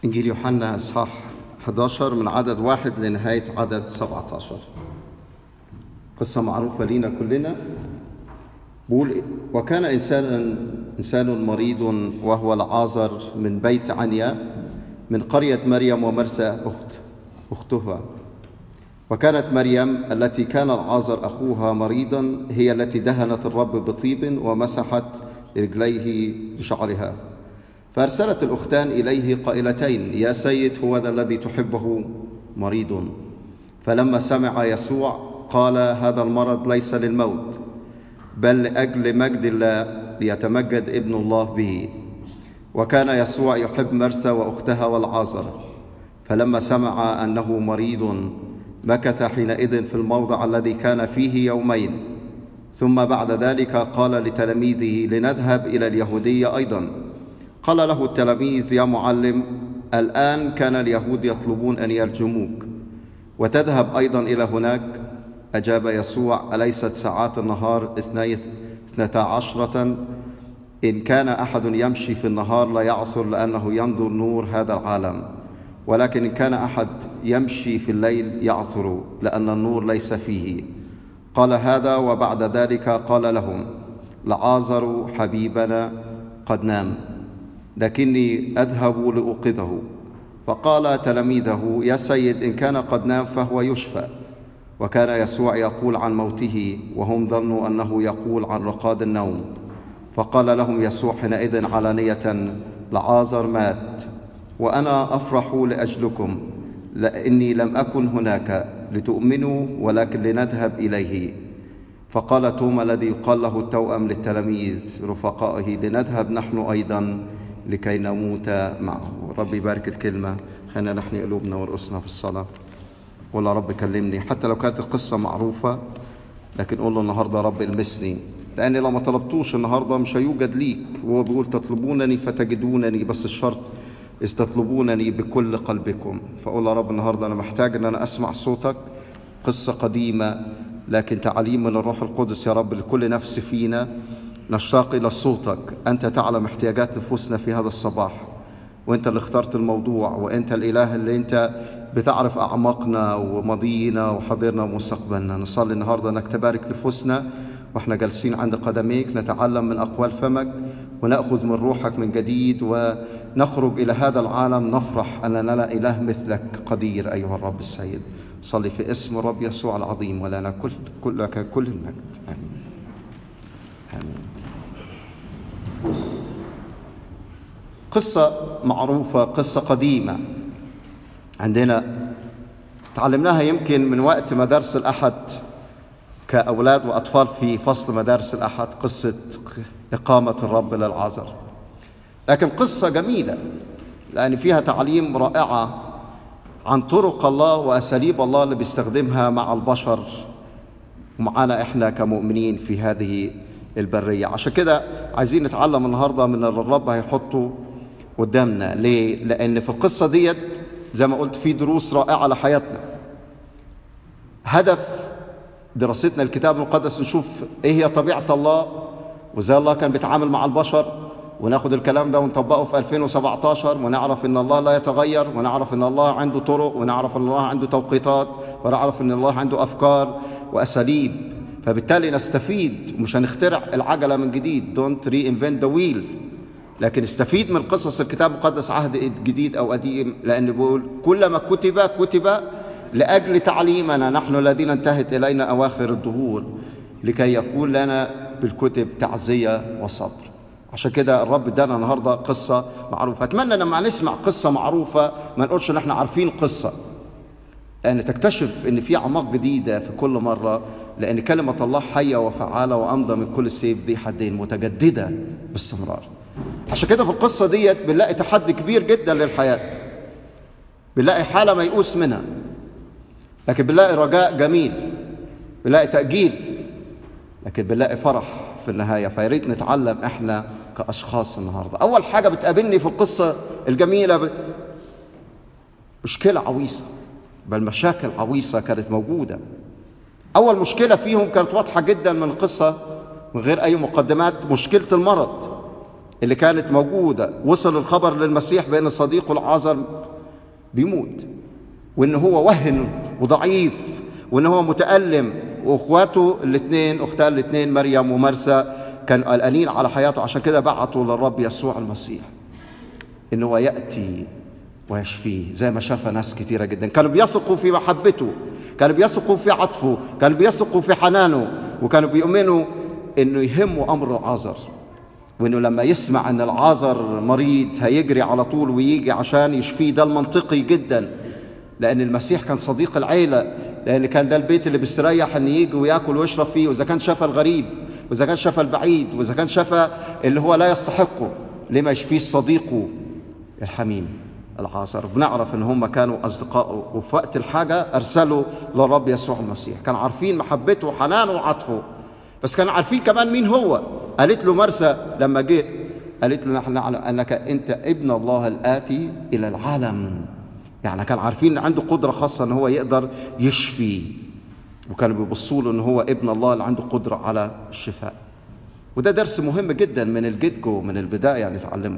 إنجيل يوحنا إصحاح 11 من عدد واحد لنهاية عدد 17 قصة معروفة لينا كلنا بقول وكان إنسان إنسان مريض وهو العازر من بيت عنيا من قرية مريم ومرسى أخت أختها وكانت مريم التي كان العازر أخوها مريضا هي التي دهنت الرب بطيب ومسحت رجليه بشعرها فأرسلت الأختان إليه قائلتين يا سيد هو ذا الذي تحبه مريض فلما سمع يسوع قال هذا المرض ليس للموت بل لأجل مجد الله ليتمجد ابن الله به وكان يسوع يحب مرثا وأختها والعازر فلما سمع أنه مريض مكث حينئذ في الموضع الذي كان فيه يومين ثم بعد ذلك قال لتلاميذه لنذهب إلى اليهودية أيضا قال له التلاميذ يا معلم الآن كان اليهود يطلبون أن يرجموك وتذهب أيضا إلى هناك أجاب يسوع أليست ساعات النهار اثنتا عشرة إن كان أحد يمشي في النهار لا يعثر لأنه ينظر نور هذا العالم ولكن إن كان أحد يمشي في الليل يعثر لأن النور ليس فيه قال هذا وبعد ذلك قال لهم لعازر حبيبنا قد نام لكني أذهب لأوقظه فقال تلاميذه يا سيد إن كان قد نام فهو يشفى وكان يسوع يقول عن موته وهم ظنوا أنه يقول عن رقاد النوم فقال لهم يسوع حينئذ علانية لعازر مات وأنا أفرح لأجلكم لأني لم أكن هناك لتؤمنوا ولكن لنذهب إليه فقال توما الذي يقال له التوأم للتلاميذ رفقائه لنذهب نحن أيضا لكي نموت معه رب يبارك الكلمة خلينا نحن قلوبنا ورؤوسنا في الصلاة قول يا رب كلمني حتى لو كانت القصة معروفة لكن قول له النهاردة رب المسني لأن لو ما طلبتوش النهاردة مش هيوجد ليك وهو بيقول تطلبونني فتجدونني بس الشرط إذ تطلبونني بكل قلبكم فقول يا رب النهاردة أنا محتاج أن أنا أسمع صوتك قصة قديمة لكن تعليم من الروح القدس يا رب لكل نفس فينا نشتاق إلى صوتك أنت تعلم احتياجات نفوسنا في هذا الصباح وانت اللي اخترت الموضوع وانت الاله اللي انت بتعرف اعماقنا وماضينا وحاضرنا ومستقبلنا نصلي النهارده انك تبارك نفوسنا واحنا جالسين عند قدميك نتعلم من اقوال فمك وناخذ من روحك من جديد ونخرج الى هذا العالم نفرح اننا لا اله مثلك قدير ايها الرب السيد صلي في اسم الرب يسوع العظيم ولنا كل كلك كل المجد امين امين قصة معروفة قصة قديمة عندنا تعلمناها يمكن من وقت مدارس الأحد كأولاد وأطفال في فصل مدارس الأحد قصة إقامة الرب للعذر لكن قصة جميلة لأن فيها تعليم رائعة عن طرق الله وأساليب الله اللي بيستخدمها مع البشر ومعنا إحنا كمؤمنين في هذه البرية عشان كده عايزين نتعلم النهاردة من اللي الرب هيحطه قدامنا ليه؟ لأن في القصة ديت زي ما قلت في دروس رائعة لحياتنا هدف دراستنا الكتاب المقدس نشوف ايه هي طبيعة الله وازاي الله كان بيتعامل مع البشر وناخد الكلام ده ونطبقه في 2017 ونعرف ان الله لا يتغير ونعرف ان الله عنده طرق ونعرف ان الله عنده توقيتات ونعرف ان الله عنده افكار واساليب فبالتالي نستفيد مش هنخترع العجلة من جديد دونت ري انفنت ذا ويل لكن استفيد من قصص الكتاب المقدس عهد جديد او قديم لان بيقول كلما كتب كتب لاجل تعليمنا نحن الذين انتهت الينا اواخر الدهور لكي يكون لنا بالكتب تعزيه وصبر عشان كده الرب ادانا النهارده قصه معروفه اتمنى لما نسمع قصه معروفه ما نقولش ان احنا عارفين قصه لان تكتشف ان في اعماق جديده في كل مره لان كلمه الله حيه وفعاله وامضى من كل سيف ذي حدين متجدده باستمرار عشان كده في القصة ديت بنلاقي تحدي كبير جدا للحياة بنلاقي حالة ميؤوس منها لكن بنلاقي رجاء جميل بنلاقي تأجيل لكن بنلاقي فرح في النهاية فياريت نتعلم احنا كأشخاص النهاردة أول حاجة بتقابلني في القصة الجميلة ب... مشكلة عويصة بل مشاكل عويصة كانت موجودة أول مشكلة فيهم كانت واضحة جدا من القصة من غير أي مقدمات مشكلة المرض اللي كانت موجودة وصل الخبر للمسيح بأن صديقه العازر بيموت وأن هو وهن وضعيف وأن هو متألم وأخواته الاثنين أختان الاثنين مريم ومرسى كانوا قلقانين على حياته عشان كده بعتوا للرب يسوع المسيح ان هو ياتي ويشفيه زي ما شاف ناس كتيرة جدا كانوا بيثقوا في محبته كانوا بيثقوا في عطفه كانوا بيثقوا في حنانه وكانوا بيؤمنوا انه يهمه امر العذر وانه لما يسمع ان العذر مريض هيجري على طول ويجي عشان يشفيه ده المنطقي جدا لان المسيح كان صديق العيله لان كان ده البيت اللي بيستريح ان يجي وياكل ويشرب فيه واذا كان شاف الغريب واذا كان شاف البعيد واذا كان شاف اللي هو لا يستحقه ليه ما يشفيش صديقه الحميم العاصر بنعرف ان هم كانوا اصدقائه وفي وقت الحاجه ارسلوا للرب يسوع المسيح كانوا عارفين محبته وحنانه وعطفه بس كانوا عارفين كمان مين هو قالت له مرسى لما جه قالت له نحن نعلم انك انت ابن الله الاتي الى العالم يعني كان عارفين ان عنده قدره خاصه ان هو يقدر يشفي وكانوا بيبصوا له ان هو ابن الله اللي عنده قدره على الشفاء وده درس مهم جدا من الجدجو من البدايه نتعلمه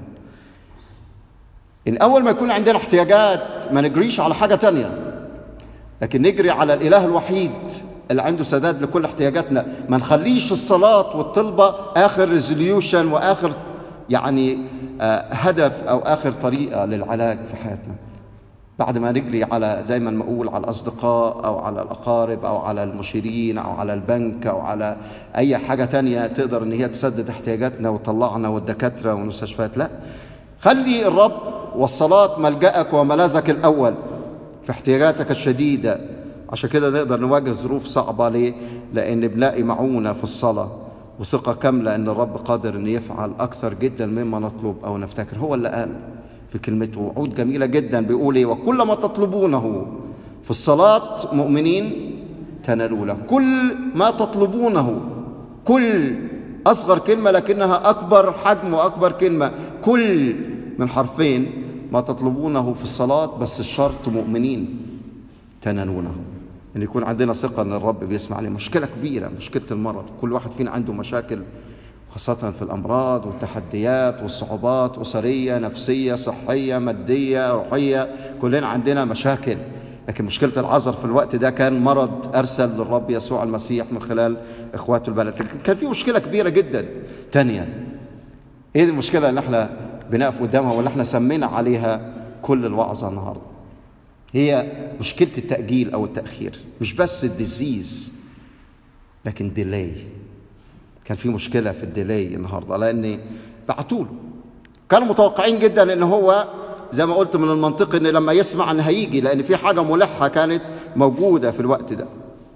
ان اول ما يكون عندنا احتياجات ما نجريش على حاجه تانية لكن نجري على الاله الوحيد اللي عنده سداد لكل احتياجاتنا ما نخليش الصلاه والطلبه اخر ريزوليوشن واخر يعني آه هدف او اخر طريقه للعلاج في حياتنا بعد ما نجري على زي ما نقول على الاصدقاء او على الاقارب او على المشيرين او على البنك او على اي حاجه تانية تقدر ان هي تسدد احتياجاتنا وتطلعنا والدكاتره والمستشفيات لا خلي الرب والصلاة ملجأك وملاذك الأول في احتياجاتك الشديدة عشان كده نقدر نواجه ظروف صعبة ليه؟ لأن بنلاقي معونة في الصلاة وثقة كاملة أن الرب قادر أن يفعل أكثر جدا مما نطلب أو نفتكر هو اللي قال في كلمته وعود جميلة جدا بيقول إيه وكل ما تطلبونه في الصلاة مؤمنين تنالوا له كل ما تطلبونه كل أصغر كلمة لكنها أكبر حجم وأكبر كلمة كل من حرفين ما تطلبونه في الصلاة بس الشرط مؤمنين تنالونه ان يكون عندنا ثقة ان الرب بيسمع لي مشكلة كبيرة مشكلة المرض كل واحد فينا عنده مشاكل خاصة في الأمراض والتحديات والصعوبات أسرية نفسية صحية مادية روحية كلنا عندنا مشاكل لكن مشكلة العذر في الوقت ده كان مرض أرسل للرب يسوع المسيح من خلال إخواته البلد لكن كان في مشكلة كبيرة جدا تانية إيه دي المشكلة اللي احنا بنقف قدامها واللي احنا سمينا عليها كل الوعظة النهاردة هي مشكلة التأجيل أو التأخير مش بس الديزيز لكن ديلاي كان في مشكلة في الديلاي النهاردة لأن بعتوا له كانوا متوقعين جدا ان هو زي ما قلت من المنطقي ان لما يسمع ان هيجي لان في حاجه ملحه كانت موجوده في الوقت ده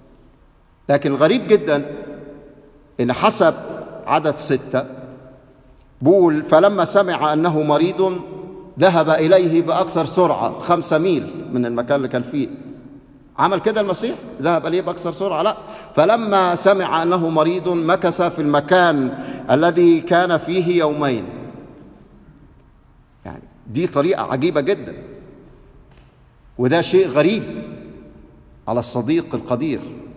لكن الغريب جدا ان حسب عدد سته بول فلما سمع انه مريض ذهب اليه باكثر سرعه خمسة ميل من المكان اللي كان فيه عمل كده المسيح ذهب اليه باكثر سرعه لا فلما سمع انه مريض مكث في المكان الذي كان فيه يومين يعني دي طريقة عجيبة جدا وده شيء غريب على الصديق القدير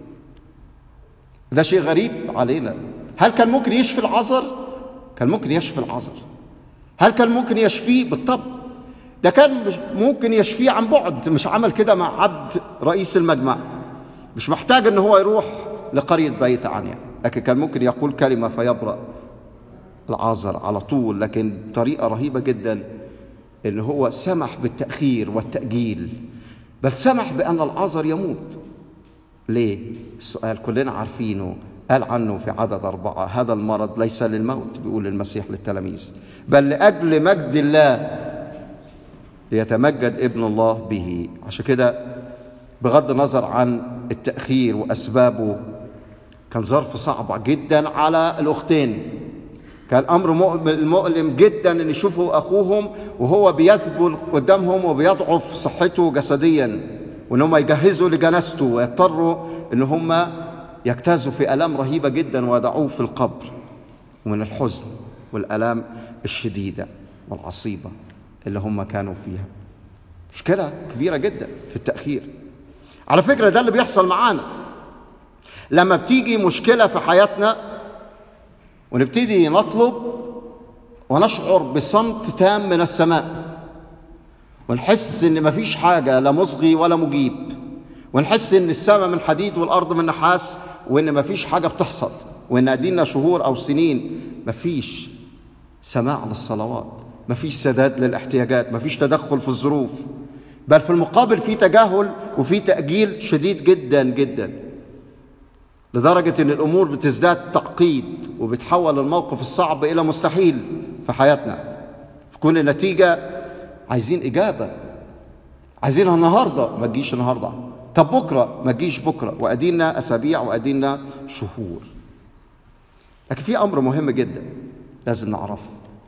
ده شيء غريب علينا هل كان ممكن يشفي العذر؟ كان ممكن يشفي العذر هل كان ممكن يشفيه بالطبع؟ ده كان ممكن يشفيه عن بعد مش عمل كده مع عبد رئيس المجمع مش محتاج ان هو يروح لقرية بيت عنيا لكن كان ممكن يقول كلمة فيبرأ العذر على طول لكن طريقة رهيبة جدا ان هو سمح بالتأخير والتأجيل بل سمح بأن العذر يموت ليه؟ السؤال كلنا عارفينه قال عنه في عدد أربعة هذا المرض ليس للموت بيقول المسيح للتلاميذ بل لأجل مجد الله ليتمجد ابن الله به عشان كده بغض النظر عن التأخير وأسبابه كان ظرف صعب جدا على الأختين كان امر مؤلم جدا ان يشوفوا اخوهم وهو بيذبل قدامهم وبيضعف صحته جسديا وان هم يجهزوا لجنازته ويضطروا ان هم يجتازوا في الام رهيبه جدا ويضعوه في القبر ومن الحزن والالام الشديده والعصيبه اللي هم كانوا فيها مشكله كبيره جدا في التاخير على فكره ده اللي بيحصل معانا لما بتيجي مشكله في حياتنا ونبتدي نطلب ونشعر بصمت تام من السماء ونحس ان مفيش حاجه لا مصغي ولا مجيب ونحس ان السماء من حديد والارض من نحاس وان مفيش حاجه بتحصل وان ادينا شهور او سنين مفيش سماع للصلوات مفيش سداد للاحتياجات مفيش تدخل في الظروف بل في المقابل في تجاهل وفي تاجيل شديد جدا جدا لدرجه ان الامور بتزداد تعقيد وبتحول الموقف الصعب الى مستحيل في حياتنا تكون النتيجه عايزين اجابه عايزينها النهارده ما تجيش النهارده طب بكره ما تجيش بكره وادينا اسابيع وادينا شهور لكن في امر مهم جدا لازم نعرفه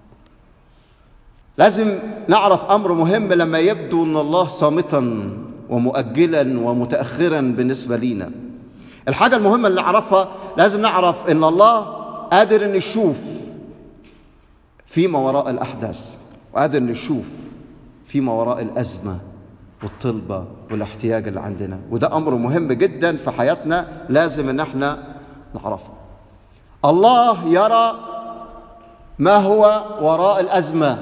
لازم نعرف امر مهم لما يبدو ان الله صامتا ومؤجلا ومتاخرا بالنسبه لينا الحاجه المهمه اللي نعرفها لازم نعرف ان الله قادر ان يشوف فيما وراء الاحداث وقادر ان يشوف فيما وراء الازمه والطلبه والاحتياج اللي عندنا وده امر مهم جدا في حياتنا لازم ان احنا نعرفه الله يرى ما هو وراء الازمه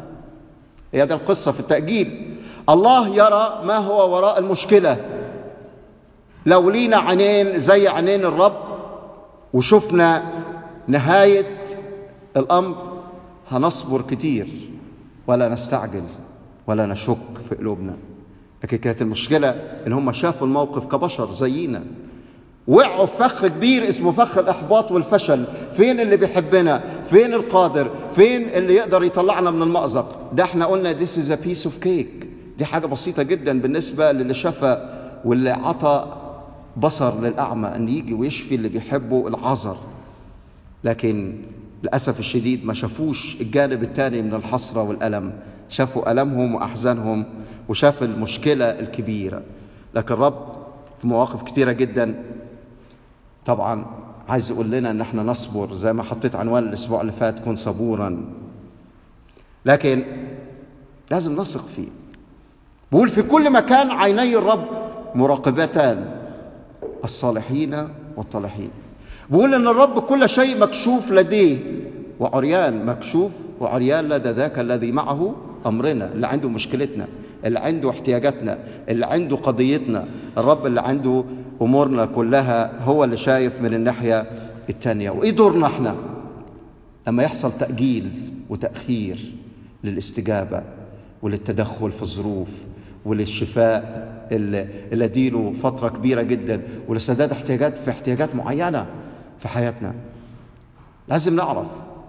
هي ده القصه في التاجيل الله يرى ما هو وراء المشكله لو لينا عينين زي عينين الرب وشفنا نهايه الامر هنصبر كتير ولا نستعجل ولا نشك في قلوبنا لكن كانت المشكله ان هم شافوا الموقف كبشر زينا وقعوا في فخ كبير اسمه فخ الاحباط والفشل فين اللي بيحبنا فين القادر فين اللي يقدر يطلعنا من المأزق ده احنا قلنا this is a piece of cake دي حاجة بسيطة جدا بالنسبة للي شفى واللي عطى بصر للأعمى أن يجي ويشفي اللي بيحبه العذر لكن للأسف الشديد ما شافوش الجانب الثاني من الحسرة والألم شافوا ألمهم وأحزانهم وشاف المشكلة الكبيرة لكن الرب في مواقف كتيرة جدا طبعا عايز يقول لنا ان احنا نصبر زي ما حطيت عنوان الاسبوع اللي فات كن صبورا لكن لازم نثق فيه بقول في كل مكان عيني الرب مراقبتان الصالحين والطالحين بقول ان الرب كل شيء مكشوف لديه وعريان مكشوف وعريان لدى ذاك الذي معه امرنا اللي عنده مشكلتنا اللي عنده احتياجاتنا اللي عنده قضيتنا الرب اللي عنده امورنا كلها هو اللي شايف من الناحيه الثانيه وايه دورنا احنا لما يحصل تاجيل وتاخير للاستجابه وللتدخل في الظروف وللشفاء اللي اللي اديله فتره كبيره جدا ولسداد احتياجات في احتياجات معينه في حياتنا لازم نعرف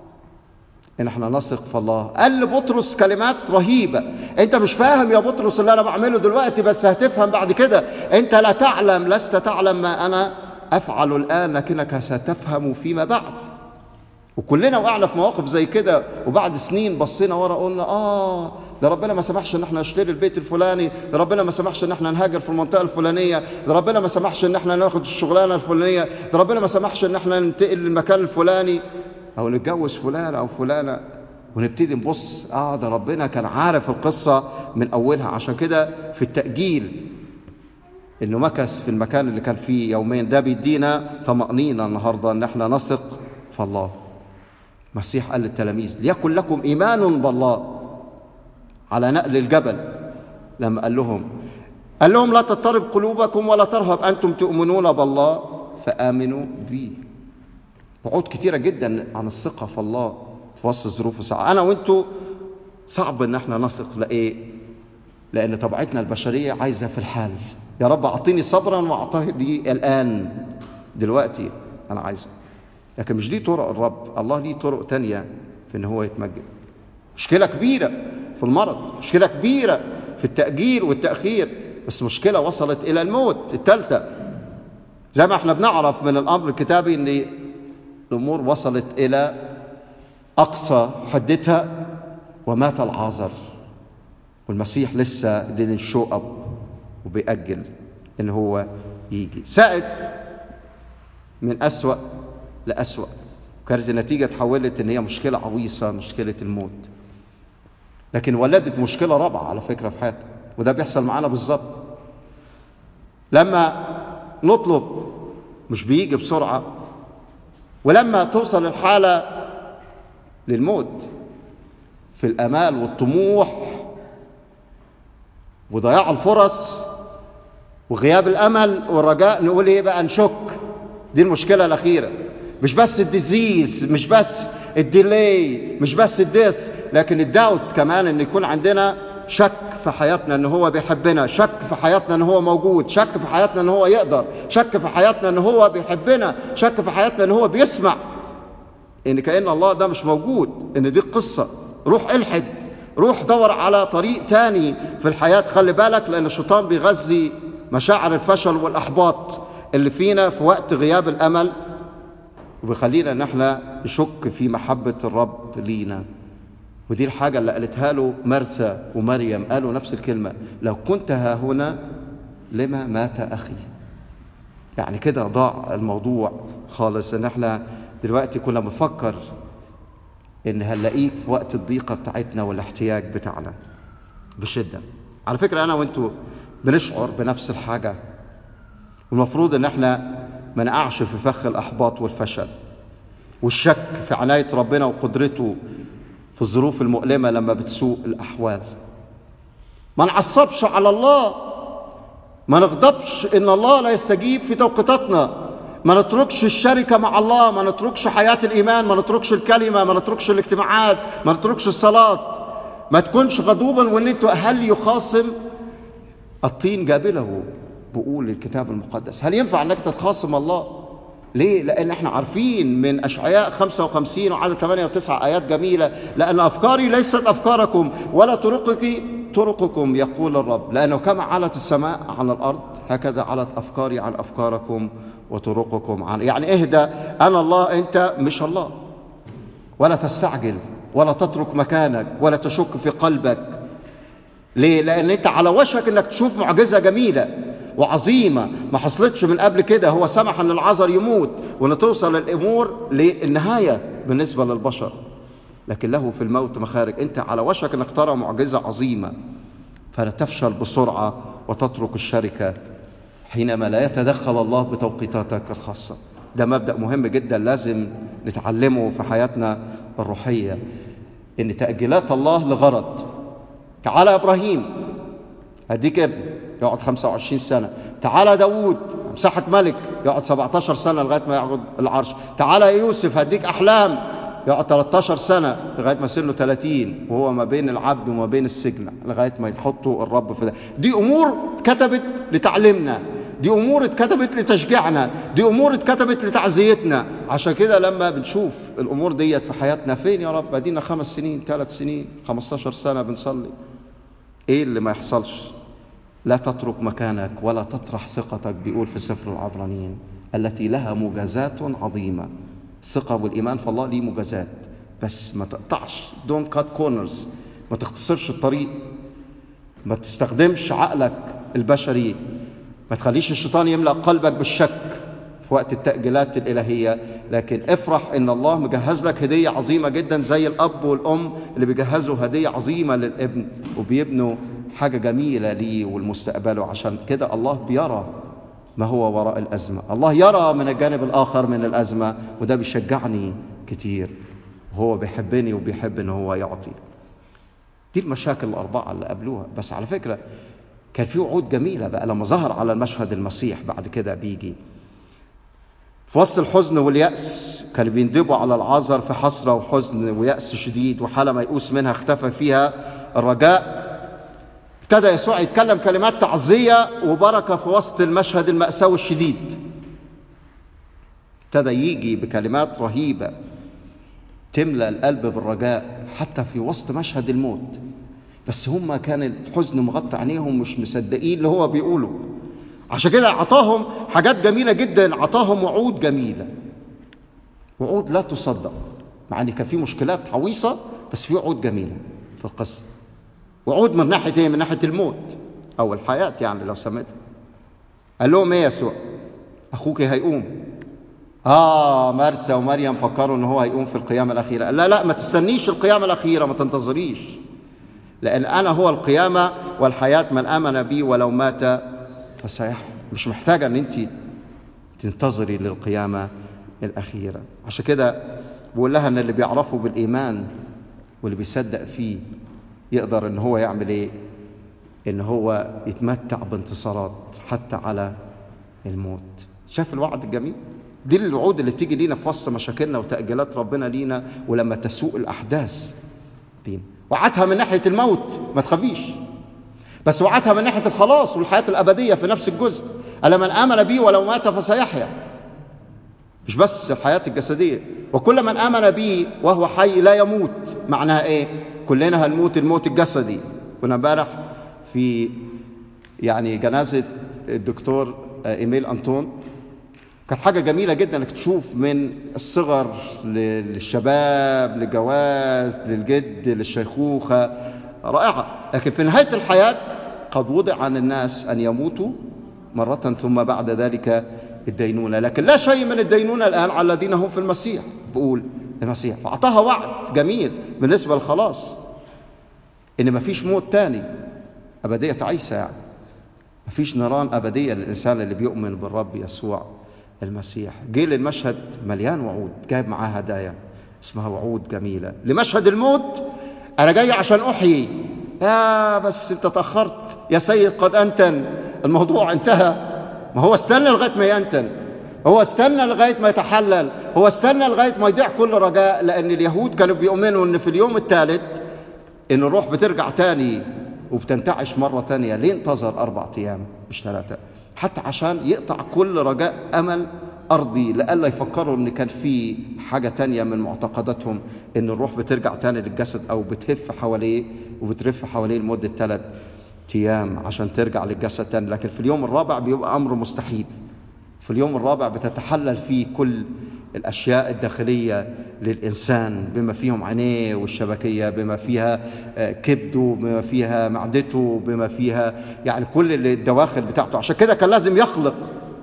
ان احنا نثق في الله قال لبطرس كلمات رهيبه انت مش فاهم يا بطرس اللي انا بعمله دلوقتي بس هتفهم بعد كده انت لا تعلم لست تعلم ما انا افعل الان لكنك ستفهم فيما بعد وكلنا وقعنا في مواقف زي كده وبعد سنين بصينا ورا قلنا اه ده ربنا ما سمحش ان احنا نشتري البيت الفلاني ده ربنا ما سمحش ان احنا نهاجر في المنطقه الفلانيه ده ربنا ما سمحش ان احنا ناخد الشغلانه الفلانيه ده ربنا ما سمحش ان احنا ننتقل للمكان الفلاني او نتجوز فلان او فلانه ونبتدي نبص اه ده ربنا كان عارف القصه من اولها عشان كده في التاجيل انه مكث في المكان اللي كان فيه يومين ده بيدينا طمانينه النهارده ان احنا نثق في الله المسيح قال للتلاميذ ليكن لكم ايمان بالله على نقل الجبل لما قال لهم قال لهم لا تضطرب قلوبكم ولا ترهب انتم تؤمنون بالله فامنوا بي وعود كتيره جدا عن الثقه في الله في وسط الظروف الصعبه انا وانتوا صعب ان احنا نثق لايه لان طبيعتنا البشريه عايزه في الحال يا رب اعطيني صبرا واعطيني الان دلوقتي انا عايزه لكن مش دي طرق الرب الله ليه طرق تانية في ان هو يتمجد مشكله كبيره في المرض مشكله كبيره في التاجيل والتاخير بس مشكله وصلت الى الموت الثالثه زي ما احنا بنعرف من الامر الكتابي ان الامور وصلت الى اقصى حدتها ومات العازر والمسيح لسه didn't show up وبيأجل ان هو يجي ساءت من أسوأ لأسوأ كانت النتيجة تحولت ان هي مشكلة عويصة مشكلة الموت لكن ولدت مشكلة رابعة على فكرة في حياتنا وده بيحصل معانا بالظبط لما نطلب مش بيجي بسرعة ولما توصل الحالة للموت في الامال والطموح وضياع الفرص وغياب الامل والرجاء نقول ايه بقى نشك دي المشكله الاخيره مش بس الديزيز مش بس الديلي مش بس الديث لكن الداوت كمان ان يكون عندنا شك في حياتنا ان هو بيحبنا شك في حياتنا ان هو موجود شك في حياتنا ان هو يقدر شك في حياتنا ان هو بيحبنا شك في حياتنا ان هو بيسمع ان كأن الله ده مش موجود ان دي قصة روح الحد روح دور على طريق تاني في الحياة خلي بالك لان الشيطان بيغذي مشاعر الفشل والاحباط اللي فينا في وقت غياب الامل وبيخلينا ان احنا نشك في محبة الرب لينا ودي الحاجة اللي قالتها له مرثى ومريم قالوا نفس الكلمة لو كنت ها هنا لما مات أخي يعني كده ضاع الموضوع خالص ان احنا دلوقتي كنا بنفكر ان هنلاقيك في وقت الضيقة بتاعتنا والاحتياج بتاعنا بشدة على فكرة انا وانتوا بنشعر بنفس الحاجة والمفروض ان احنا ما نقعش في فخ الاحباط والفشل والشك في عناية ربنا وقدرته في الظروف المؤلمة لما بتسوء الأحوال ما نعصبش على الله ما نغضبش إن الله لا يستجيب في توقيتاتنا ما نتركش الشركة مع الله ما نتركش حياة الإيمان ما نتركش الكلمة ما نتركش الاجتماعات ما نتركش الصلاة ما تكونش غضوبا وان انتوا هل يخاصم الطين جابله بقول الكتاب المقدس هل ينفع انك تتخاصم الله ليه؟ لأن احنا عارفين من أشعياء 55 وعدد 8 و9 آيات جميلة لأن أفكاري ليست أفكاركم ولا طرقك طرقكم يقول الرب لأنه كما علت السماء عن الأرض هكذا علت أفكاري عن أفكاركم وطرقكم عن يعني اهدى أنا الله أنت مش الله ولا تستعجل ولا تترك مكانك ولا تشك في قلبك ليه؟ لأن أنت على وشك أنك تشوف معجزة جميلة وعظيمة ما حصلتش من قبل كده هو سمح ان العذر يموت وان توصل الامور للنهاية بالنسبة للبشر لكن له في الموت مخارج انت على وشك انك ترى معجزة عظيمة فلا تفشل بسرعة وتترك الشركة حينما لا يتدخل الله بتوقيتاتك الخاصة ده مبدأ مهم جدا لازم نتعلمه في حياتنا الروحية ان تأجيلات الله لغرض تعالى ابراهيم هديك ابن يقعد 25 سنة تعالى داوود امسحك ملك يقعد 17 سنة لغاية ما يقعد العرش تعالى يا يوسف هديك أحلام يقعد 13 سنة لغاية ما يصير له 30 وهو ما بين العبد وما بين السجن لغاية ما يحطوا الرب في ده دي أمور اتكتبت لتعليمنا دي أمور اتكتبت لتشجيعنا دي أمور اتكتبت لتعزيتنا عشان كده لما بنشوف الأمور ديت في حياتنا فين يا رب ادينا خمس سنين ثلاث سنين 15 سنة بنصلي ايه اللي ما يحصلش لا تترك مكانك ولا تطرح ثقتك بيقول في سفر العبرانيين التي لها مجازات عظيمة الثقة والإيمان في الله ليه مجازات بس ما تقطعش دون كات كورنرز ما تختصرش الطريق ما تستخدمش عقلك البشري ما تخليش الشيطان يملأ قلبك بالشك في وقت التأجيلات الإلهية لكن افرح إن الله مجهز لك هدية عظيمة جدا زي الأب والأم اللي بيجهزوا هدية عظيمة للابن وبيبنوا حاجة جميلة ليه والمستقبله عشان كده الله بيرى ما هو وراء الأزمة الله يرى من الجانب الآخر من الأزمة وده بيشجعني كتير وهو بيحبني وبيحب إن هو يعطي دي المشاكل الأربعة اللي قابلوها بس على فكرة كان في وعود جميلة بقى لما ظهر على المشهد المسيح بعد كده بيجي في وسط الحزن واليأس كانوا بيندبوا على العذر في حسرة وحزن ويأس شديد وحالة ميؤوس منها اختفى فيها الرجاء ابتدى يسوع يتكلم كلمات تعزية وبركة في وسط المشهد المأساوي الشديد ابتدى يجي بكلمات رهيبة تملأ القلب بالرجاء حتى في وسط مشهد الموت بس هم كان الحزن مغطي عينيهم مش مصدقين اللي هو بيقوله عشان كده عطاهم حاجات جميلة جدا عطاهم وعود جميلة وعود لا تصدق مع ان كان في مشكلات عويصة بس في وعود جميلة في القصة وعود من ناحية ايه؟ من ناحية الموت أو الحياة يعني لو سميتها قال لهم ايه يسوع؟ أخوك هيقوم آه مرسى ومريم فكروا إن هو هيقوم في القيامة الأخيرة لا لا ما تستنيش القيامة الأخيرة ما تنتظريش لأن أنا هو القيامة والحياة من آمن بي ولو مات فسيحيا مش محتاجة إن أنت تنتظري للقيامة الأخيرة عشان كده بقول لها إن اللي بيعرفوا بالإيمان واللي بيصدق فيه يقدر ان هو يعمل ايه ان هو يتمتع بانتصارات حتى على الموت شاف الوعد الجميل دي الوعود اللي بتيجي لينا في وسط مشاكلنا وتأجيلات ربنا لينا ولما تسوء الأحداث دين وعدها من ناحية الموت ما تخافيش بس وعدها من ناحية الخلاص والحياة الأبدية في نفس الجزء ألا من آمن بي ولو مات فسيحيا مش بس الحياة الجسدية وكل من آمن بي وهو حي لا يموت معناها إيه كلنا هنموت الموت الجسدي كنا امبارح في يعني جنازة الدكتور إيميل أنطون كان حاجة جميلة جدا انك تشوف من الصغر للشباب للجواز للجد للشيخوخة رائعة لكن في نهاية الحياة قد وضع عن الناس أن يموتوا مرة ثم بعد ذلك الدينونة لكن لا شيء من الدينونة الآن على الذين هم في المسيح بقول المسيح فأعطاها وعد جميل بالنسبة للخلاص إن مفيش موت تاني أبدية عيسى يعني مفيش نيران أبدية للإنسان اللي بيؤمن بالرب يسوع المسيح جه للمشهد مليان وعود جايب معاه هدايا اسمها وعود جميلة لمشهد الموت أنا جاي عشان أحيي يا بس أنت تأخرت يا سيد قد أنتن الموضوع انتهى ما هو استنى لغاية ما ينتن هو استنى لغاية ما يتحلل هو استنى لغاية ما يضيع كل رجاء لأن اليهود كانوا بيؤمنوا أن في اليوم الثالث أن الروح بترجع تاني وبتنتعش مرة تانية ليه انتظر أربع أيام مش ثلاثة حتى عشان يقطع كل رجاء أمل أرضي لألا يفكروا إن كان في حاجة تانية من معتقداتهم إن الروح بترجع تاني للجسد أو بتهف حواليه وبترف حواليه لمدة ثلاث أيام عشان ترجع للجسد تاني لكن في اليوم الرابع بيبقى أمر مستحيل في اليوم الرابع بتتحلل فيه كل الأشياء الداخلية للإنسان بما فيهم عينيه والشبكية بما فيها كبده بما فيها معدته بما فيها يعني كل الدواخل بتاعته عشان كده كان لازم يخلق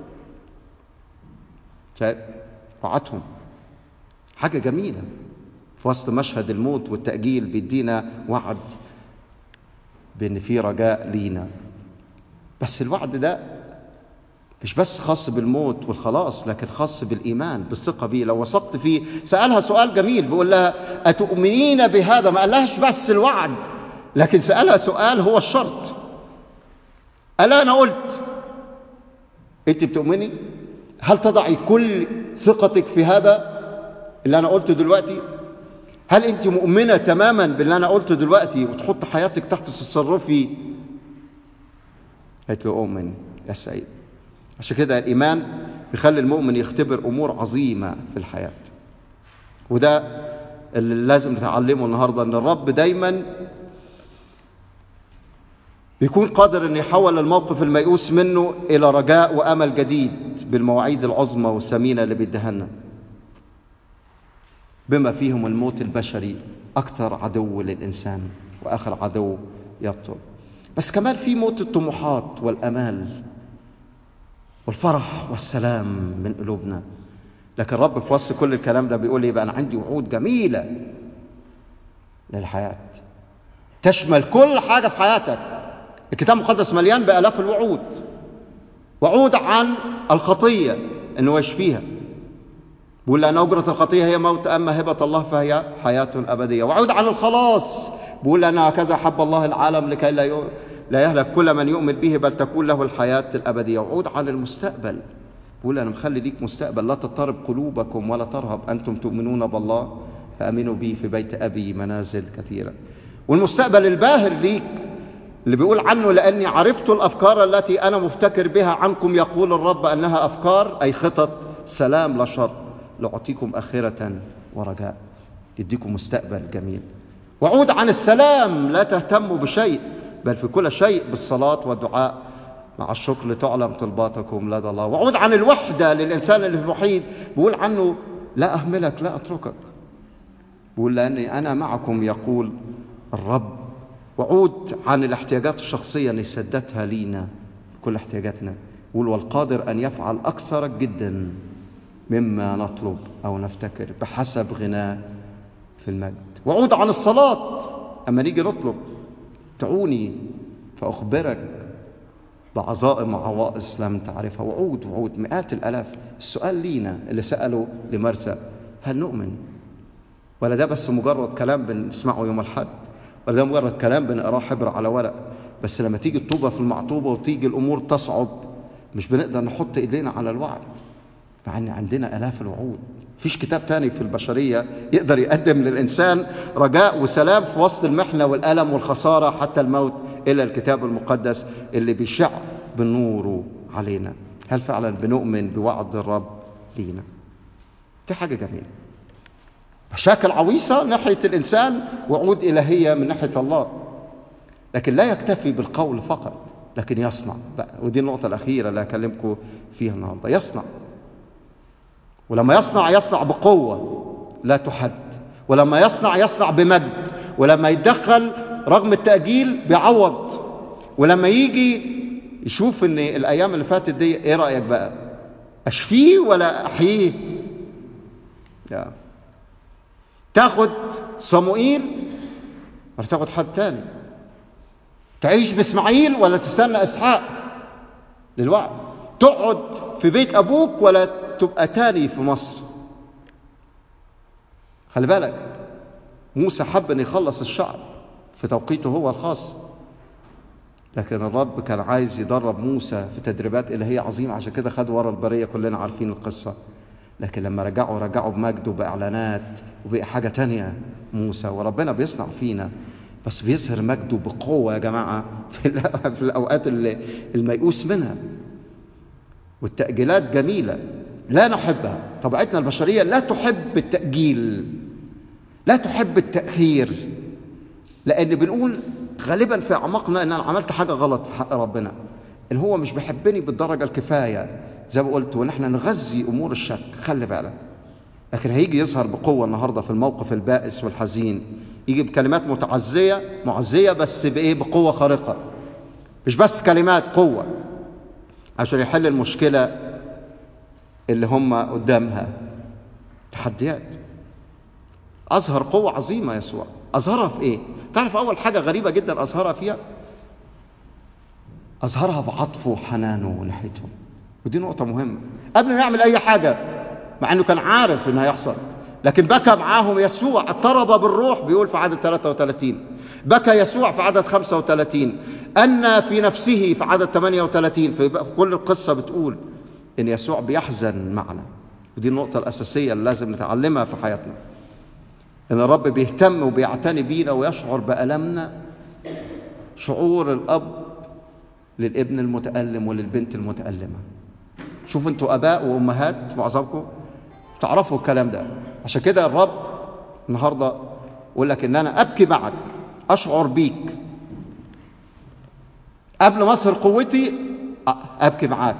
وعدهم حاجة جميلة في وسط مشهد الموت والتأجيل بيدينا وعد بأن في رجاء لينا بس الوعد ده مش بس خاص بالموت والخلاص لكن خاص بالإيمان بالثقة به لو وثقت فيه سألها سؤال جميل بيقول لها أتؤمنين بهذا ما قالهاش بس الوعد لكن سألها سؤال هو الشرط ألا أنا قلت أنت بتؤمني هل تضعي كل ثقتك في هذا اللي أنا قلته دلوقتي هل أنت مؤمنة تماما باللي أنا قلته دلوقتي وتحط حياتك تحت تصرفي قالت له أؤمن يا سيد عشان كده الإيمان بيخلي المؤمن يختبر أمور عظيمة في الحياة وده اللي لازم نتعلمه النهاردة أن الرب دايما بيكون قادر أن يحول الموقف الميؤوس منه إلى رجاء وأمل جديد بالمواعيد العظمى والثمينة اللي بيديها لنا بما فيهم الموت البشري أكثر عدو للإنسان وآخر عدو يبطل بس كمان في موت الطموحات والأمال والفرح والسلام من قلوبنا لكن الرب في وسط كل الكلام ده بيقول لي بقى انا عندي وعود جميله للحياه تشمل كل حاجه في حياتك الكتاب المقدس مليان بالاف الوعود وعود عن الخطيه انه يشفيها بيقول لان اجره الخطيه هي موت اما هبه الله فهي حياه ابديه وعود عن الخلاص بيقول لان هكذا حب الله العالم لكي لا يؤمن لا يهلك كل من يؤمن به بل تكون له الحياة الأبدية وعود عن المستقبل بقول أنا مخلي ليك مستقبل لا تضطرب قلوبكم ولا ترهب أنتم تؤمنون بالله فأمنوا بي في بيت أبي منازل كثيرة والمستقبل الباهر ليك اللي بيقول عنه لأني عرفت الأفكار التي أنا مفتكر بها عنكم يقول الرب أنها أفكار أي خطط سلام لا شر لأعطيكم آخرة ورجاء يديكم مستقبل جميل وعود عن السلام لا تهتموا بشيء بل في كل شيء بالصلاة والدعاء مع الشكر تعلم طلباتكم لدى الله وعود عن الوحدة للإنسان اللي الوحيد بيقول عنه لا أهملك لا أتركك بيقول لأني أنا معكم يقول الرب وعود عن الاحتياجات الشخصية اللي سدتها لينا كل احتياجاتنا بيقول والقادر أن يفعل أكثر جدا مما نطلب أو نفتكر بحسب غناه في المجد وعود عن الصلاة أما نيجي نطلب دعوني فأخبرك بعظائم وعوائص لم تعرفها وعود وعود مئات الآلاف السؤال لينا اللي سأله لمرثا هل نؤمن ولا ده بس مجرد كلام بنسمعه يوم الحد ولا ده مجرد كلام بنقراه حبر على ورق بس لما تيجي الطوبة في المعطوبة وتيجي الأمور تصعب مش بنقدر نحط إيدينا على الوعد مع أن عندنا آلاف الوعود فيش كتاب تاني في البشرية يقدر يقدم للإنسان رجاء وسلام في وسط المحنة والألم والخسارة حتى الموت إلا الكتاب المقدس اللي بيشع بنوره علينا هل فعلا بنؤمن بوعد الرب لينا دي حاجة جميلة مشاكل عويصة ناحية الإنسان وعود إلهية من ناحية الله لكن لا يكتفي بالقول فقط لكن يصنع بقى ودي النقطة الأخيرة اللي هكلمكم فيها النهاردة يصنع ولما يصنع يصنع بقوة لا تحد ولما يصنع يصنع بمجد ولما يتدخل رغم التأجيل بيعوض ولما يجي يشوف ان الايام اللي فاتت دي ايه رايك بقى اشفيه ولا احييه يا تاخد صموئيل ولا تاخد حد تاني تعيش باسماعيل ولا تستنى اسحاق للوعد تقعد في بيت ابوك ولا تبقى تاني في مصر خلي بالك موسى حب ان يخلص الشعب في توقيته هو الخاص لكن الرب كان عايز يدرب موسى في تدريبات إلهية عظيمة عشان كده خد ورا البرية كلنا عارفين القصة لكن لما رجعوا رجعوا بمجد وبإعلانات وبقى حاجة تانية موسى وربنا بيصنع فينا بس بيظهر مجده بقوة يا جماعة في, في الأوقات اللي الميؤوس منها والتأجيلات جميلة لا نحبها طبيعتنا البشرية لا تحب التأجيل لا تحب التأخير لأن بنقول غالبا في اعماقنا ان انا عملت حاجه غلط في حق ربنا ان هو مش بيحبني بالدرجه الكفايه زي ما قلت وان احنا نغذي امور الشك خلي بالك لكن هيجي يظهر بقوه النهارده في الموقف البائس والحزين يجي بكلمات متعزيه معزيه بس بايه بقوه خارقه مش بس كلمات قوه عشان يحل المشكله اللي هم قدامها تحديات اظهر قوه عظيمه يسوع أظهرها في إيه؟ تعرف أول حاجة غريبة جدا أظهرها فيها أظهرها بعطفه وحنانه ناحيتهم ودي نقطة مهمة قبل ما يعمل أي حاجة مع إنه كان عارف إنها هيحصل لكن بكى معاهم يسوع اضطرب بالروح بيقول في عدد 33 بكى يسوع في عدد 35 أن في نفسه في عدد 38 في كل القصة بتقول إن يسوع بيحزن معنا ودي النقطة الأساسية اللي لازم نتعلمها في حياتنا ان الرب بيهتم وبيعتني بينا ويشعر بالمنا شعور الاب للابن المتالم وللبنت المتالمه شوفوا انتوا اباء وامهات معظمكم تعرفوا الكلام ده عشان كده الرب النهارده يقول لك ان انا ابكي معك اشعر بيك قبل ما اظهر قوتي ابكي معاك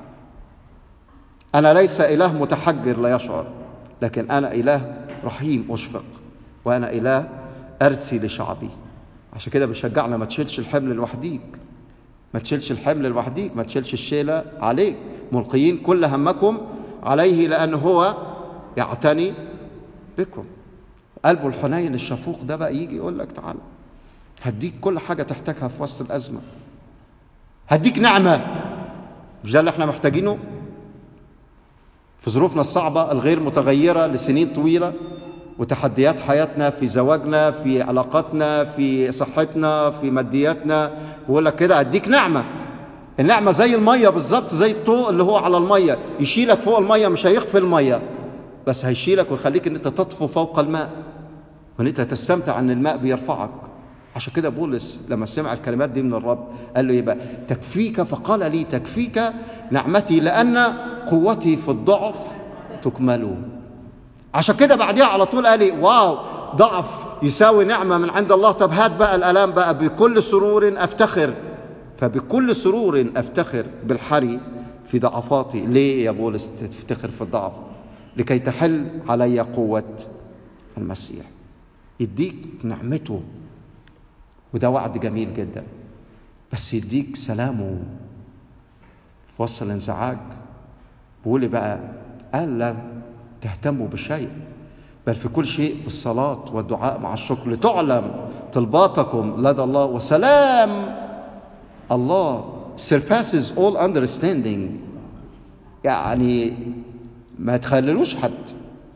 انا ليس اله متحجر لا يشعر لكن انا اله رحيم اشفق وانا اله ارسي لشعبي عشان كده بيشجعنا ما تشيلش الحمل لوحديك ما تشيلش الحمل لوحديك ما تشيلش الشيله عليك ملقيين كل همكم عليه لان هو يعتني بكم قلبه الحنين الشفوق ده بقى يجي يقول لك تعالى هديك كل حاجه تحتاجها في وسط الازمه هديك نعمه مش ده اللي احنا محتاجينه في ظروفنا الصعبه الغير متغيره لسنين طويله وتحديات حياتنا في زواجنا في علاقاتنا في صحتنا في مادياتنا بقول لك كده اديك نعمه النعمه زي الميه بالظبط زي الطوق اللي هو على الميه يشيلك فوق الميه مش هيخفي الميه بس هيشيلك ويخليك ان انت تطفو فوق الماء وان انت تستمتع ان الماء بيرفعك عشان كده بولس لما سمع الكلمات دي من الرب قال له ايه بقى تكفيك فقال لي تكفيك نعمتي لان قوتي في الضعف تكمل عشان كده بعديها على طول قال لي واو ضعف يساوي نعمة من عند الله طب هات بقى الألام بقى بكل سرور أفتخر فبكل سرور أفتخر بالحري في ضعفاتي ليه يا بولس تفتخر في الضعف لكي تحل علي قوة المسيح يديك نعمته وده وعد جميل جدا بس يديك سلامه في وسط الانزعاج بيقول بقى قال لا تهتموا بشيء بل في كل شيء بالصلاة والدعاء مع الشكر لتعلم طلباتكم لدى الله وسلام الله surpasses all understanding يعني ما تخللوش حد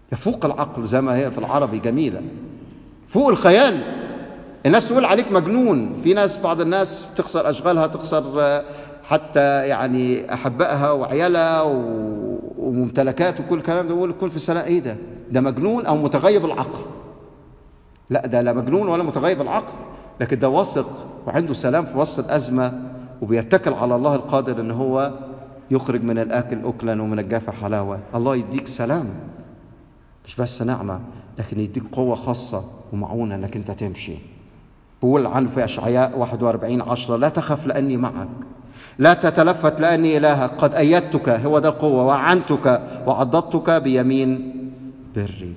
يفوق العقل زي ما هي في العربي جميلة فوق الخيال الناس تقول عليك مجنون في ناس بعض الناس تخسر أشغالها تخسر حتى يعني أحبائها وعيالها وممتلكات وكل الكلام ده يقول الكل في السنة إيه ده ده مجنون أو متغيب العقل لا ده لا مجنون ولا متغيب العقل لكن ده واثق وعنده سلام في وسط الأزمة وبيتكل على الله القادر ان هو يخرج من الاكل اكلا ومن الجافة حلاوة الله يديك سلام مش بس نعمة لكن يديك قوة خاصة ومعونة انك انت تمشي بقول عنه في اشعياء 41 عشرة لا تخف لاني معك لا تتلفت لاني الهك قد ايدتك هو ده القوة وعنتك وعضدتك بيمين بري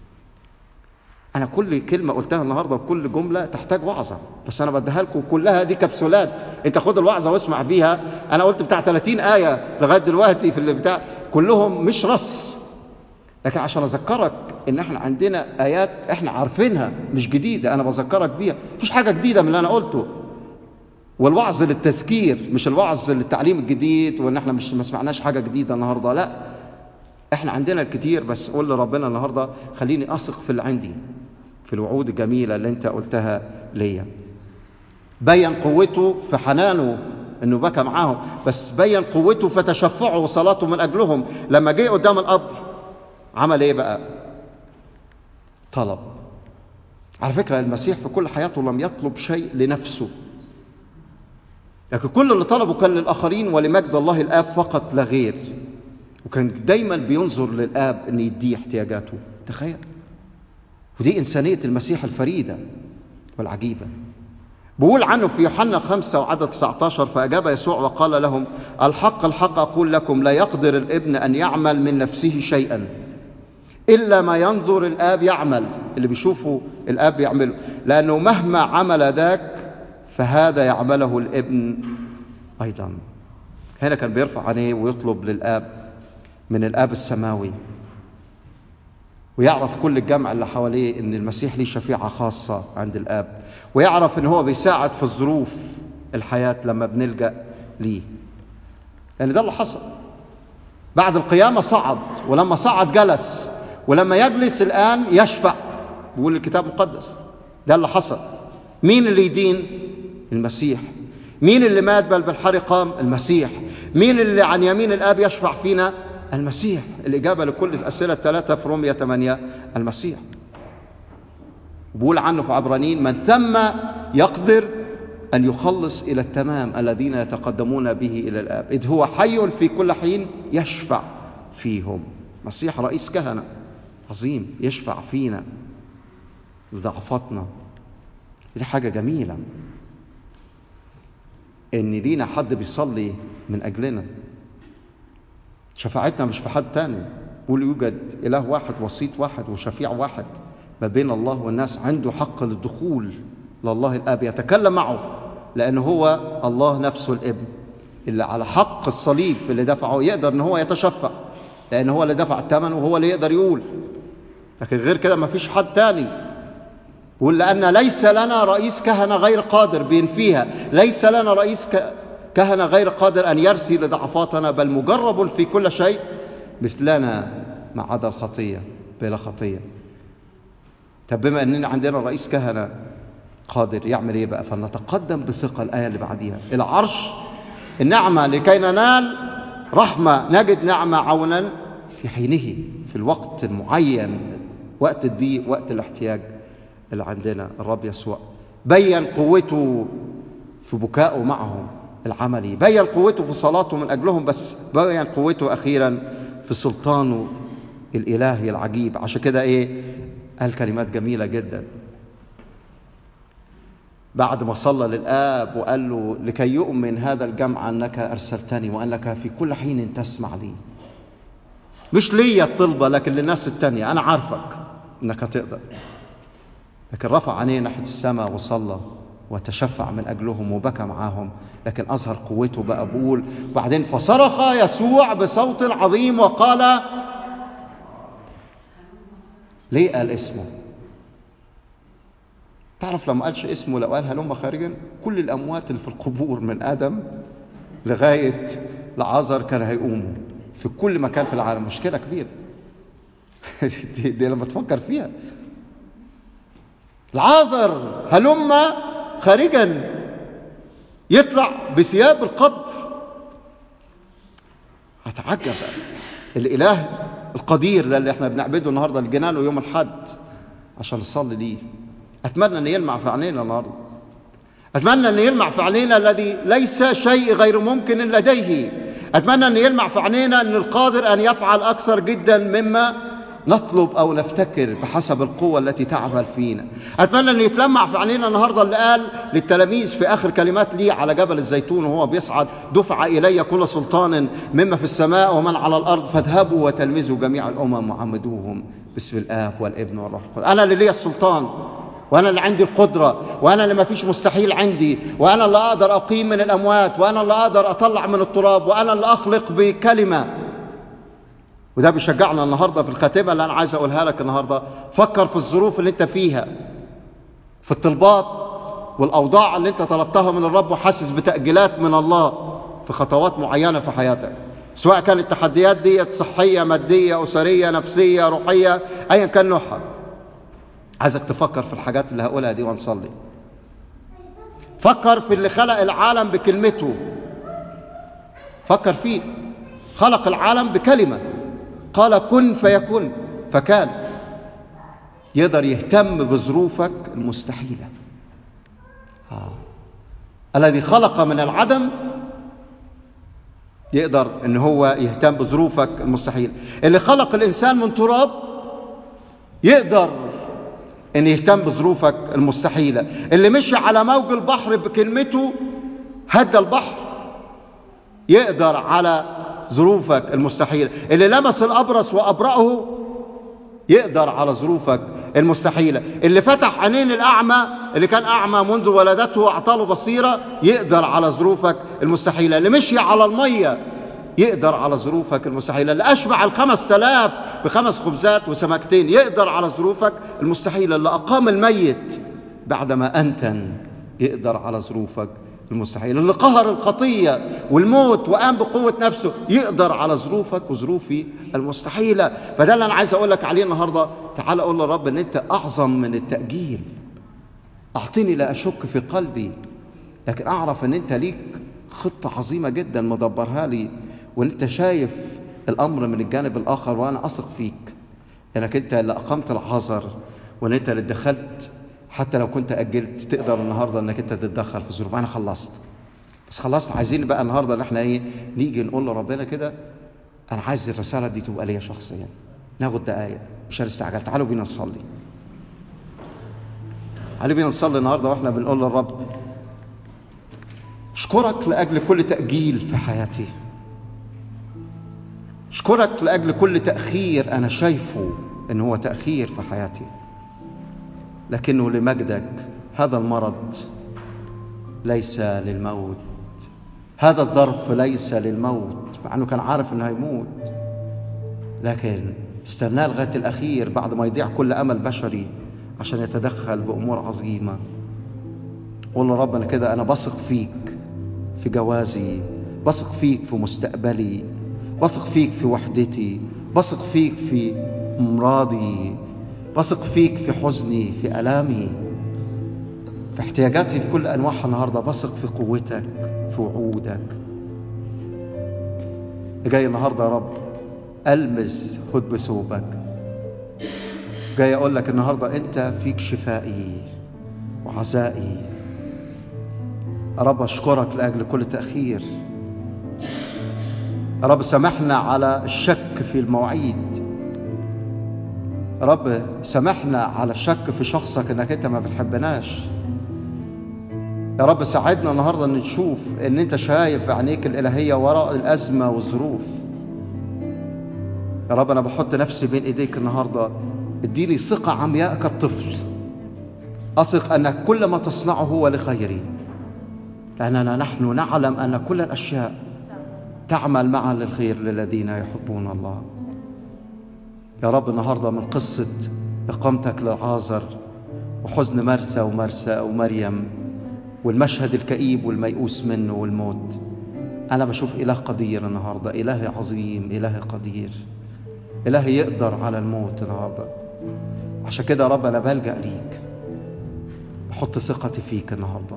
أنا كل كلمة قلتها النهاردة وكل جملة تحتاج وعظة بس أنا بديها لكم كلها دي كبسولات أنت خد الوعظة واسمع فيها أنا قلت بتاع 30 آية لغاية دلوقتي في اللي بتاع كلهم مش رص لكن عشان أذكرك إن إحنا عندنا آيات إحنا عارفينها مش جديدة أنا بذكرك بيها مفيش حاجة جديدة من اللي أنا قلته والوعظ للتذكير مش الوعظ للتعليم الجديد وإن إحنا مش ما سمعناش حاجة جديدة النهاردة لا إحنا عندنا الكتير بس قول لربنا النهاردة خليني أثق في اللي عندي في الوعود الجميلة اللي انت قلتها ليا بين قوته في حنانه انه بكى معاهم بس بين قوته في تشفعه وصلاته من اجلهم لما جه قدام القبر عمل ايه بقى طلب على فكرة المسيح في كل حياته لم يطلب شيء لنفسه لكن كل اللي طلبه كان للآخرين ولمجد الله الآب فقط لا غير وكان دايما بينظر للآب أن يديه احتياجاته تخيل ودي إنسانية المسيح الفريدة والعجيبة بقول عنه في يوحنا خمسة وعدد 19 فأجاب يسوع وقال لهم الحق الحق أقول لكم لا يقدر الابن أن يعمل من نفسه شيئا إلا ما ينظر الآب يعمل اللي بيشوفه الآب يعمله لأنه مهما عمل ذاك فهذا يعمله الابن أيضا هنا كان بيرفع عينيه ويطلب للآب من الآب السماوي ويعرف كل الجمع اللي حواليه ان المسيح ليه شفيعه خاصه عند الاب ويعرف ان هو بيساعد في الظروف الحياه لما بنلجا ليه لان ده اللي حصل بعد القيامه صعد ولما صعد جلس ولما يجلس الان يشفع بيقول الكتاب المقدس ده اللي حصل مين اللي يدين المسيح مين اللي مات بل بالحر قام المسيح مين اللي عن يمين الاب يشفع فينا المسيح الإجابة لكل الأسئلة الثلاثة في رومية 8 المسيح بقول عنه في عبرانيين من ثم يقدر أن يخلص إلى التمام الذين يتقدمون به إلى الآب إذ هو حي في كل حين يشفع فيهم مسيح رئيس كهنة عظيم يشفع فينا لضعفاتنا دي حاجة جميلة إن لينا حد بيصلي من أجلنا شفاعتنا مش في حد تاني قول يوجد إله واحد وسيط واحد وشفيع واحد ما بين الله والناس عنده حق للدخول لله الآب يتكلم معه لأن هو الله نفسه الابن اللي على حق الصليب اللي دفعه يقدر ان هو يتشفع لأن هو اللي دفع الثمن وهو اللي يقدر يقول لكن غير كده ما فيش حد تاني يقول لأن ليس لنا رئيس كهنة غير قادر بينفيها ليس لنا رئيس كهنة غير قادر أن يرسي لضعفاتنا بل مجرب في كل شيء مثلنا ما عدا الخطية بلا خطية طب بما أننا عندنا رئيس كهنة قادر يعمل إيه بقى فلنتقدم بثقة الآية اللي بعديها إلى عرش النعمة لكي ننال رحمة نجد نعمة عونا في حينه في الوقت المعين وقت الضيق وقت الاحتياج اللي عندنا الرب يسوع بين قوته في بكائه معهم العملي بين قوته في صلاته من أجلهم بس بين قوته أخيرا في سلطانه الإلهي العجيب عشان كده إيه قال كلمات جميلة جدا بعد ما صلى للآب وقال له لكي يؤمن هذا الجمع أنك أرسلتني وأنك في كل حين تسمع لي مش ليا الطلبة لكن للناس التانية أنا عارفك أنك تقدر لكن رفع عينيه ناحية السماء وصلى وتشفع من أجلهم وبكى معاهم لكن أظهر قوته بقى بقول بعدين فصرخ يسوع بصوت عظيم وقال ليه قال اسمه تعرف لما قالش اسمه لو قال هلم خارجا كل الأموات اللي في القبور من آدم لغاية لعازر كان هيقوموا في كل مكان في العالم مشكلة كبيرة دي, دي لما تفكر فيها العازر هلم خارجا يطلع بثياب القبر اتعجب الاله القدير ده اللي احنا بنعبده النهارده الجنان يوم الحد عشان نصلي ليه اتمنى ان يلمع في عينينا النهارده اتمنى ان يلمع في عينينا الذي ليس شيء غير ممكن لديه اتمنى ان يلمع في عينينا ان القادر ان يفعل اكثر جدا مما نطلب او نفتكر بحسب القوه التي تعمل فينا اتمنى ان يتلمع في عينينا النهارده اللي قال للتلاميذ في اخر كلمات ليه على جبل الزيتون وهو بيصعد دفع الي كل سلطان مما في السماء ومن على الارض فاذهبوا وتلمذوا جميع الامم وعمدوهم باسم الاب والابن والروح القدس انا اللي ليا السلطان وانا اللي عندي القدره وانا اللي ما فيش مستحيل عندي وانا اللي اقدر اقيم من الاموات وانا اللي اقدر اطلع من التراب وانا اللي اخلق بكلمه وده بيشجعنا النهارده في الخاتمه اللي انا عايز اقولها لك النهارده فكر في الظروف اللي انت فيها في الطلبات والاوضاع اللي انت طلبتها من الرب وحاسس بتاجيلات من الله في خطوات معينه في حياتك سواء كانت التحديات ديت صحيه ماديه اسريه نفسيه روحيه ايا كان نوعها عايزك تفكر في الحاجات اللي هقولها دي ونصلي فكر في اللي خلق العالم بكلمته فكر فيه خلق العالم بكلمه قال كن فيكن فكان يقدر يهتم بظروفك المستحيله آه. الذي خلق من العدم يقدر ان هو يهتم بظروفك المستحيله اللي خلق الانسان من تراب يقدر ان يهتم بظروفك المستحيله اللي مشي على موج البحر بكلمته هدى البحر يقدر على ظروفك المستحيله اللي لمس الابرص وابرأه يقدر على ظروفك المستحيله اللي فتح عينين الاعمى اللي كان اعمى منذ ولدته واعطاله بصيره يقدر على ظروفك المستحيله اللي مشي على الميه يقدر على ظروفك المستحيلة اللي أشبع الخمس تلاف بخمس خبزات وسمكتين يقدر على ظروفك المستحيلة اللي أقام الميت بعدما أنتن يقدر على ظروفك المستحيل اللي قهر الخطية والموت وقام بقوة نفسه يقدر على ظروفك وظروفي المستحيلة فده اللي أنا عايز أقول لك عليه النهاردة تعال أقول للرب إن أنت أعظم من التأجيل أعطيني لا أشك في قلبي لكن أعرف إن أنت ليك خطة عظيمة جدا مدبرها لي وإن أنت شايف الأمر من الجانب الآخر وأنا أثق فيك إنك أنت اللي أقمت العذر وإن أنت اللي دخلت حتى لو كنت أجلت تقدر النهاردة إنك أنت تتدخل في الظروف أنا خلصت بس خلصت عايزين بقى النهاردة إن إحنا إيه نيجي نقول لربنا كده أنا عايز الرسالة دي تبقى ليا شخصيا ناخد دقايق مش هنستعجل تعالوا بينا نصلي تعالوا بينا نصلي النهاردة وإحنا بنقول للرب أشكرك لأجل كل تأجيل في حياتي أشكرك لأجل كل تأخير أنا شايفه إن هو تأخير في حياتي لكنه لمجدك هذا المرض ليس للموت هذا الظرف ليس للموت مع انه كان عارف انه هيموت لكن استناه لغايه الاخير بعد ما يضيع كل امل بشري عشان يتدخل بامور عظيمه قول له رب انا كده انا بثق فيك في جوازي بثق فيك في مستقبلي بثق فيك في وحدتي بثق فيك في امراضي بثق فيك في حزني في الامي في احتياجاتي في كل انواعها النهارده بثق في قوتك في وعودك جاي النهارده يا رب المس هد ثوبك جاي اقول لك النهارده انت فيك شفائي وعزائي يا رب اشكرك لاجل كل تاخير يا رب سامحنا على الشك في المواعيد يا رب سامحنا على الشك في شخصك انك انت ما بتحبناش يا رب ساعدنا النهارده ان نشوف ان انت شايف في عينيك الالهيه وراء الازمه والظروف يا رب انا بحط نفسي بين ايديك النهارده اديني ثقه عمياء كالطفل اثق ان كل ما تصنعه هو لخيري لاننا نحن نعلم ان كل الاشياء تعمل معا للخير للذين يحبون الله يا رب النهارده من قصه اقامتك للعازر وحزن مرثى ومرسى ومريم والمشهد الكئيب والميؤوس منه والموت انا بشوف اله قدير النهارده اله عظيم اله قدير إلهي يقدر على الموت النهاردة عشان كده يا رب أنا بلجأ ليك بحط ثقتي فيك النهارده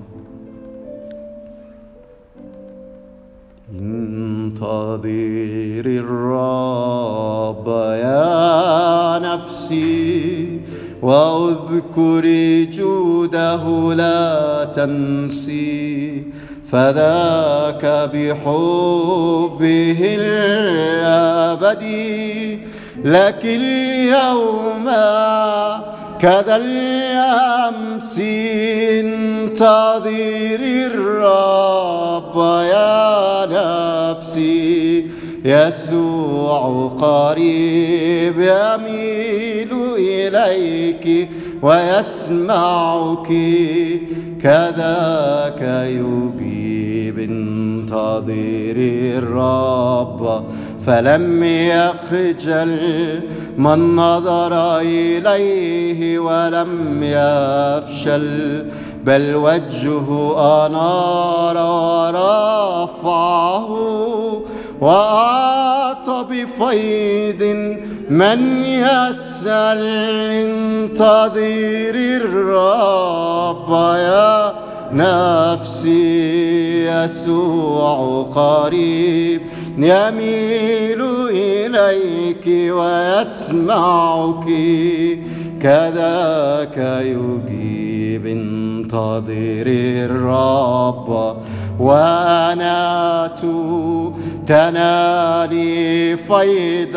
انتظر الرب يا نفسي واذكر جوده لا تنسي فذاك بحبه الابدي لك اليوم كذا الامس انتظر الرب يا نفسي يسوع قريب يميل اليك ويسمعك كذاك يجيب انتظر الرب فلم يخجل من نظر اليه ولم يفشل بل وجهه انار ورفعه واعطى بفيض من يسال انتظر الرب يا نفسي يسوع قريب يميل إليك ويسمعك كذاك يجيب انتظر الرب وأنات تنالي فيض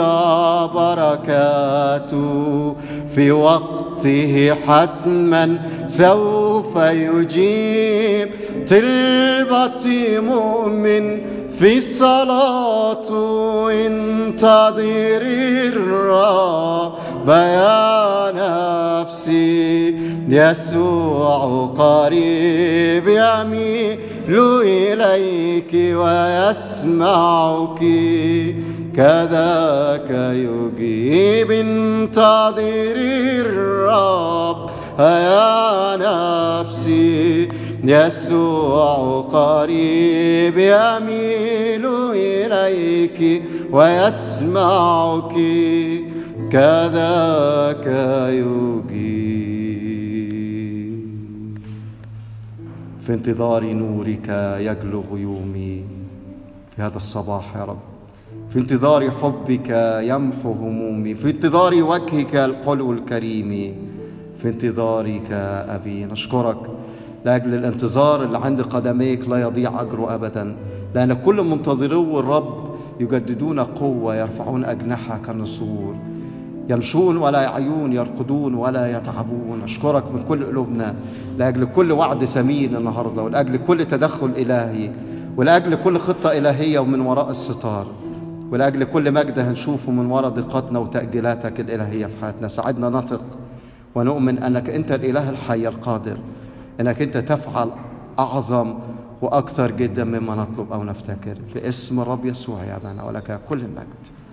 بركات في وقته حتما سوف يجيب طلبة مؤمن في الصلاة انتظر الرب يا نفسي يسوع قريب يميل إليك ويسمعك كذاك يجيب انتظر الرب يا نفسي يسوع قريب يميل إليك ويسمعك كذاك يجيب في انتظار نورك يجلو غيومي في هذا الصباح يا رب في انتظار حبك يمحو همومي في انتظار وجهك الحلو الكريم في انتظارك أبي نشكرك لأجل الانتظار اللي عند قدميك لا يضيع أجره أبدا لأن كل منتظرو الرب يجددون قوة يرفعون أجنحة كالنسور يمشون ولا يعيون يرقدون ولا يتعبون أشكرك من كل قلوبنا لأجل كل وعد ثمين النهاردة ولأجل كل تدخل إلهي ولأجل كل خطة إلهية ومن وراء الستار ولأجل كل مجد هنشوفه من وراء ضيقاتنا وتأجيلاتك الإلهية في حياتنا ساعدنا نثق ونؤمن أنك أنت الإله الحي القادر أنك أنت تفعل أعظم وأكثر جدا مما نطلب أو نفتكر في اسم الرب يسوع يا أبانا ولك كل المجد